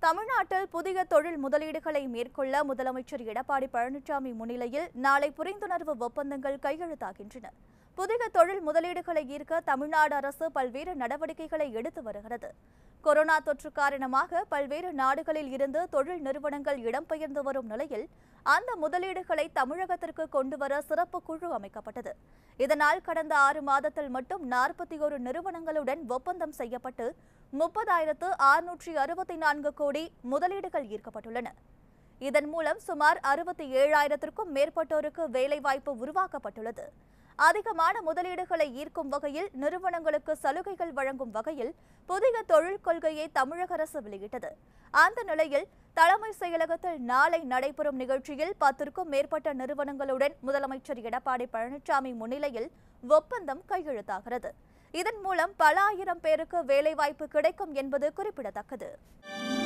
தமிழ்நாட்டில் புதிய தொழில் முதலீடுகளை மேற்கொள்ள முதலமைச்சர் எடப்பாடி பழனிசாமி முன்னிலையில் நாளை புரிந்துணர்வு ஒப்பந்தங்கள் கையெழுத்தாகின்றன புதிய தொழில் முதலீடுகளை ஈர்க்க தமிழ்நாடு அரசு பல்வேறு நடவடிக்கைகளை எடுத்து வருகிறது கொரோனா தொற்று காரணமாக பல்வேறு நாடுகளில் இருந்து தொழில் நிறுவனங்கள் இடம்பெயர்ந்து வரும் நிலையில் அந்த முதலீடுகளை தமிழகத்திற்கு கொண்டுவர சிறப்பு குழு அமைக்கப்பட்டது இதனால் கடந்த ஆறு மாதத்தில் மட்டும் நாற்பத்தி ஒரு நிறுவனங்களுடன் ஒப்பந்தம் செய்யப்பட்டு முப்பதாயிரத்து அறுநூற்றி அறுபத்தி நான்கு கோடி முதலீடுகள் ஈர்க்கப்பட்டுள்ளன இதன் மூலம் சுமார் அறுபத்தி ஏழாயிரத்திற்கும் மேற்பட்டோருக்கு வேலைவாய்ப்பு உருவாக்கப்பட்டுள்ளது அதிகமான முதலீடுகளை ஈர்க்கும் வகையில் நிறுவனங்களுக்கு சலுகைகள் வழங்கும் வகையில் புதிய தொழில் கொள்கையை தமிழக அரசு வெளியிட்டது அந்த நிலையில் தலைமை செயலகத்தில் நாளை நடைபெறும் நிகழ்ச்சியில் பத்திற்கும் மேற்பட்ட நிறுவனங்களுடன் முதலமைச்சர் எடப்பாடி பழனிசாமி முன்னிலையில் ஒப்பந்தம் கையெழுத்தாகிறது இதன் மூலம் பல ஆயிரம் பேருக்கு வேலைவாய்ப்பு கிடைக்கும் என்பது குறிப்பிடத்தக்கது